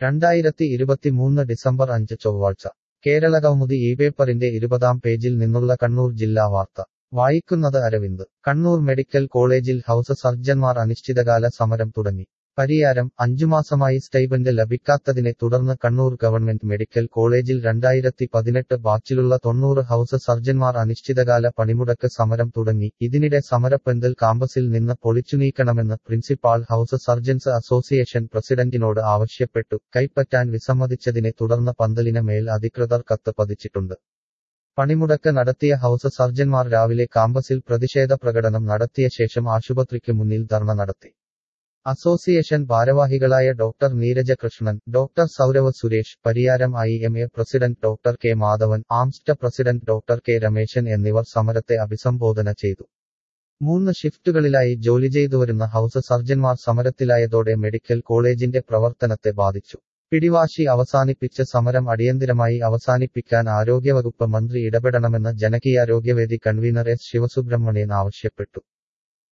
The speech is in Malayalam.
രണ്ടായിരത്തി ഇരുപത്തിമൂന്ന് ഡിസംബർ അഞ്ച് ചൊവ്വാഴ്ച കേരള കൗമുദി ഈ പേപ്പറിന്റെ ഇരുപതാം പേജിൽ നിന്നുള്ള കണ്ണൂർ ജില്ലാ വാർത്ത വായിക്കുന്നത് അരവിന്ദ് കണ്ണൂർ മെഡിക്കൽ കോളേജിൽ ഹൌസ് സർജൻമാർ അനിശ്ചിതകാല സമരം തുടങ്ങി പരിയാരം അഞ്ചുമാസമായി സ്റ്റൈബന്റ് ലഭിക്കാത്തതിനെ തുടർന്ന് കണ്ണൂർ ഗവൺമെന്റ് മെഡിക്കൽ കോളേജിൽ രണ്ടായിരത്തി പതിനെട്ട് ബാച്ചിലുള്ള തൊണ്ണൂറ് ഹൌസ് സർജൻമാർ അനിശ്ചിതകാല പണിമുടക്ക് സമരം തുടങ്ങി ഇതിനിടെ സമരപ്പന്തൽ കാമ്പസിൽ നിന്ന് പൊളിച്ചുനീക്കണമെന്ന് പ്രിൻസിപ്പാൾ ഹൌസ് സർജൻസ് അസോസിയേഷൻ പ്രസിഡന്റിനോട് ആവശ്യപ്പെട്ടു കൈപ്പറ്റാൻ വിസമ്മതിച്ചതിനെ തുടർന്ന് പന്തലിന് മേൽ അധികൃതർ കത്ത് പതിച്ചിട്ടുണ്ട് പണിമുടക്ക് നടത്തിയ ഹൌസ് സർജൻമാർ രാവിലെ കാമ്പസിൽ പ്രതിഷേധ പ്രകടനം നടത്തിയ ശേഷം ആശുപത്രിക്ക് മുന്നിൽ ധർണ നടത്തി അസോസിയേഷൻ ഭാരവാഹികളായ doctor Neeraja Krishnan doctor Saurav Suresh Pariyaram I M A president doctor K Madhavan ആംസ്റ്റ പ്രസിഡന്റ് ഡോക്ടർ കെ രമേശൻ എന്നിവർ സമരത്തെ അഭിസംബോധന ചെയ്തു മൂന്ന് ഷിഫ്റ്റുകളിലായി ജോലി ചെയ്തുവരുന്ന ഹൌസ് സർജൻമാർ സമരത്തിലായതോടെ മെഡിക്കൽ കോളേജിന്റെ പ്രവർത്തനത്തെ ബാധിച്ചു പിടിവാശി അവസാനിപ്പിച്ച് സമരം അടിയന്തിരമായി അവസാനിപ്പിക്കാൻ ആരോഗ്യവകുപ്പ് മന്ത്രി ഇടപെടണമെന്ന് ജനകീയാരോഗ്യവേദി കൺവീനർ എസ് ശിവസുബ്രഹ്മണ്യൻ ആവശ്യപ്പെട്ടു